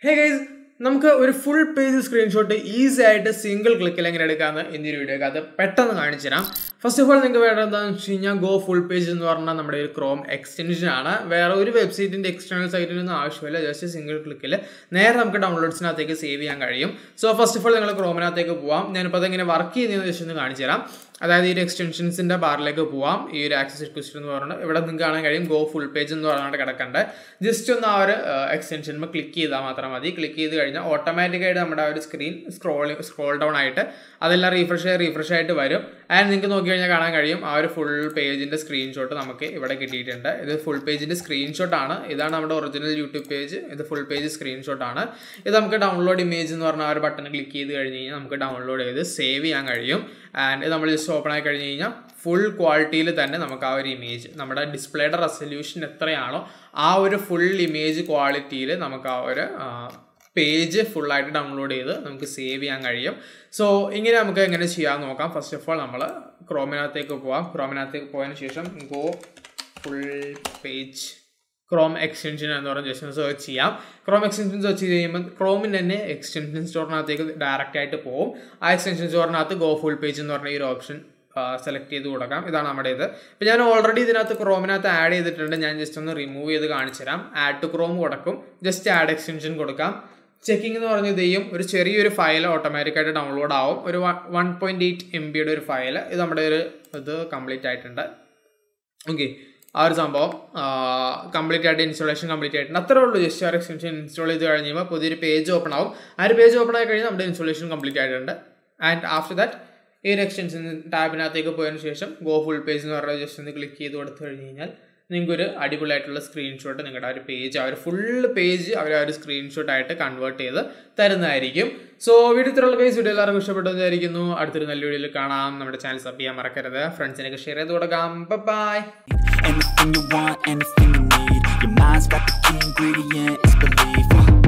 ഹേ guys നമുക്ക് ഒരു full page screenshot easy ആയിട്ട് സിംഗിൾ ക്ലിക്കിൽ എങ്ങനെ എടുക്കാമെന്ന് ഇന്നൊരു വീഡിയോ അത് പെട്ടെന്ന് കാണിച്ചു തരാം ഫസ്റ്റ് ഓഫ് ഓൾ നിങ്ങൾക്ക് വേണ്ടത് എന്താണെന്ന് വെച്ച് കഴിഞ്ഞാൽ ഗോ ഫുൾ പേജ് എന്ന് പറഞ്ഞാൽ നമ്മുടെ ഒരു ക്രോം എക്സ്റ്റൻഷൻ ആണ് വേറെ ഒരു വെബ്സൈറ്റിൻ്റെ എക്സ്റ്റേണൽ സൈറ്റിനൊന്നും ആവശ്യമില്ല ജസ്റ്റ് സിംഗിൾ ക്ലിക്കിൽ നേരെ നമുക്ക് ഡൗൺലോഡ്സിനകത്തേക്ക് സേവ് ചെയ്യാൻ കഴിയും സോ ഫസ്റ്റ് ഓഫ് ഓൾ നിങ്ങൾ ക്രോമിനകത്തേക്ക് പോവാം ഞാനിപ്പോൾ അതെങ്ങനെ വർക്ക് ചെയ്യുന്നതെന്ന് ജസ്റ്റ് ഒന്ന് കാണിച്ചു തരാം അതായത് ഈ ഒരു എക്സ്റ്റൻഷൻസിൻ്റെ ബാറിലേക്ക് പോവാം ഈ ഒരു ആക്സസ് റിക്വസ്റ്റ് എന്ന് പറയുന്നത് ഇവിടെ നിങ്ങൾക്ക് കാണാൻ കഴിയും ഗോ ഫുൾ പേജ് എന്ന് പറഞ്ഞിട്ട് കിടക്കണ്ട ജസ്റ്റ് ഒന്ന് ആ ഒരു എക്സ്റ്റൻഷനുമ്പോൾ ക്ലിക്ക് ചെയ്താൽ മാത്രം മതി ക്ലിക്ക് ചെയ്ത് കഴിഞ്ഞാൽ ഓട്ടോമാറ്റിക്കായിട്ട് നമ്മുടെ ആ ഒരു സ്ക്രീൻ സ്ക്രോൾ സ്ക്രോൾ ഡൗൺ ആയിട്ട് അതെല്ലാം റീഫ്രഷ് ആയി റീഫ്രഷ് ആയിട്ട് വരും ആൻഡ് നിങ്ങൾക്ക് നോക്കി കഴിഞ്ഞാൽ കാണാൻ കഴിയും ആ ഒരു ഫുൾ പേജിൻ്റെ സ്ക്രീൻഷോട്ട് നമുക്ക് ഇവിടെ കിട്ടിയിട്ടുണ്ട് ഇത് ഫുൾ പേജിൻ്റെ സ്ക്രീൻഷോട്ടാണ് ഇതാണ് നമ്മുടെ ഒറിജിനൽ യൂട്യൂബ് പേജ് ഇത് ഫുൾ പേജ് സ്ക്രീൻഷോട്ടാണ് ഇത് നമുക്ക് ഡൗൺലോഡ് ഇമേജ് എന്ന് പറഞ്ഞ ആ ഒരു ബട്ടൺ ക്ലിക്ക് ചെയ്ത് കഴിഞ്ഞ് കഴിഞ്ഞാൽ നമുക്ക് ഡൗൺലോഡ് ചെയ്ത് സേവ് ചെയ്യാൻ കഴിയും ആൻഡ് ഇത് നമ്മൾ ജസ്റ്റ് ഓപ്പൺ ആയി കഴിഞ്ഞ് കഴിഞ്ഞാൽ ഫുൾ ക്വാളിറ്റിയിൽ തന്നെ നമുക്ക് ആ ഒരു ഇമേജ് നമ്മുടെ ഡിസ്പ്ലേയുടെ റെസൊല്യൂഷൻ എത്രയാണോ ആ ഒരു ഫുൾ ഇമേജ് ക്വാളിറ്റിയിൽ നമുക്ക് ആ ഒരു പേജ് ഫുള്ളായിട്ട് ഡൗൺലോഡ് ചെയ്ത് നമുക്ക് സേവ് ചെയ്യാൻ കഴിയും സോ ഇങ്ങനെ നമുക്ക് എങ്ങനെ ചെയ്യാൻ നോക്കാം ഫസ്റ്റ് ഓഫ് ഓൾ നമ്മൾ ക്രോമിനകത്തേക്ക് പോവാം ക്രോമിനകത്തേക്ക് പോയതിന് ശേഷം go full page Chrome extension എന്ന് പറഞ്ഞ ജസ്റ്റ് സെർച്ച് ചെയ്യാം ക്രോം എക്സ്റ്റൻഷൻ സെർച്ച് ചെയ്ത് കഴിയുമ്പോൾ ക്രോമിൻ്റെ തന്നെ എക്സ്റ്റൻഷൻ സ്റ്റോറിനകത്തേക്ക് ഡയറക്റ്റ് ആയിട്ട് പോകും ആ എക്സ്റ്റൻഷൻ സ്റ്റോറിനകത്ത് ഗോ ഫുൾ പേജ് എന്ന് പറഞ്ഞ ഈ ഒരു ഓപ്ഷൻ സെലക്ട് ചെയ്ത് കൊടുക്കാം ഇതാണ് നമ്മുടെ ഇത് ഇപ്പം ഞാൻ ഓൾറെഡി ഇതിനകത്ത് ക്രോമിനകത്ത് ആഡ് ചെയ്തിട്ടുണ്ട് ഞാൻ ജസ്റ്റ് ഒന്ന് റിമൂവ് ചെയ്ത് കാണിച്ചു തരാം ആഡ് ടു ക്രോം കൊടുക്കും ജസ്റ്റ് ആഡ് എക്സ്റ്റൻഷൻ കൊടുക്കാം ചെക്കിംഗ് എന്ന് പറഞ്ഞ ചെയ്യും ഒരു ചെറിയൊരു ഫയൽ ഓട്ടോമാറ്റിക്കായിട്ട് ഡൗൺലോഡ് ആവും ഒരു വൺ പോയിൻറ്റ് എയ്റ്റ് എം ബിയുടെ ഒരു ഫയൽ ഇത് നമ്മുടെ ഒരു ഇത് കംപ്ലീറ്റ് ആയിട്ടുണ്ട് ഓക്കെ ആ ഒരു സംഭവം കംപ്ലീറ്റ് ആയിട്ട് ഇൻസ്റ്റാളേഷൻ കംപ്ലീറ്റ് ആയിട്ടുണ്ട് അത്രേ ഉള്ളൂ ജസ്റ്റ് ആ എക്സ്റ്റൻഷൻ ഇൻസ്റ്റാൾ ചെയ്ത് കഴിയുമ്പോൾ പുതിയൊരു പേജ് ഓപ്പൺ ആവും ആ ഒരു പേജ് ഓപ്പൺ ആയി കഴിഞ്ഞാൽ നമ്മുടെ ഇൻസ്റ്റാളേഷൻ കംപ്ലീറ്റ് ആയിട്ടുണ്ട് ആൻഡ് ആഫ്റ്റർ ദാറ്റ് ഈ ഒരു എക്സ്റ്റൻഷൻ ടാബിനകത്തേക്ക് പോയതിനു ശേഷം ഗോ ഫുൾ പേജ് എന്ന് പറഞ്ഞാൽ ജസ്റ്റ് ഒന്ന് ക്ലിക്ക് ചെയ്ത് കൊടുത്തു കഴിഞ്ഞ് കഴിഞ്ഞാൽ നിങ്ങൾക്കൊരു അടിപൊളിയായിട്ടുള്ള സ്ക്രീൻഷോട്ട് നിങ്ങളുടെ ആ ഒരു പേജ് ആ ഒരു ഫുൾ പേജ് അവർ ആ ഒരു സ്ക്രീൻഷോട്ട് ആയിട്ട് കൺവേർട്ട് ചെയ്ത് തരുന്നതായിരിക്കും സോ വീഡിയോ ഇത്രയുള്ള പേജ് വീഡിയോ എല്ലാവർക്കും ഇഷ്ടപ്പെട്ടു വിചാരിക്കുന്നു അടുത്തൊരു നല്ല വീഡിയോയിൽ കാണാം നമ്മുടെ ചാനൽ സബ് ചെയ്യാൻ മറക്കരുത് ഫ്രണ്ട്സിനൊക്കെ ഷെയർ ചെയ്ത് കൊടുക്കാം bye Anything you want, anything you need. Your mind's got the key ingredient, it's belief. Uh,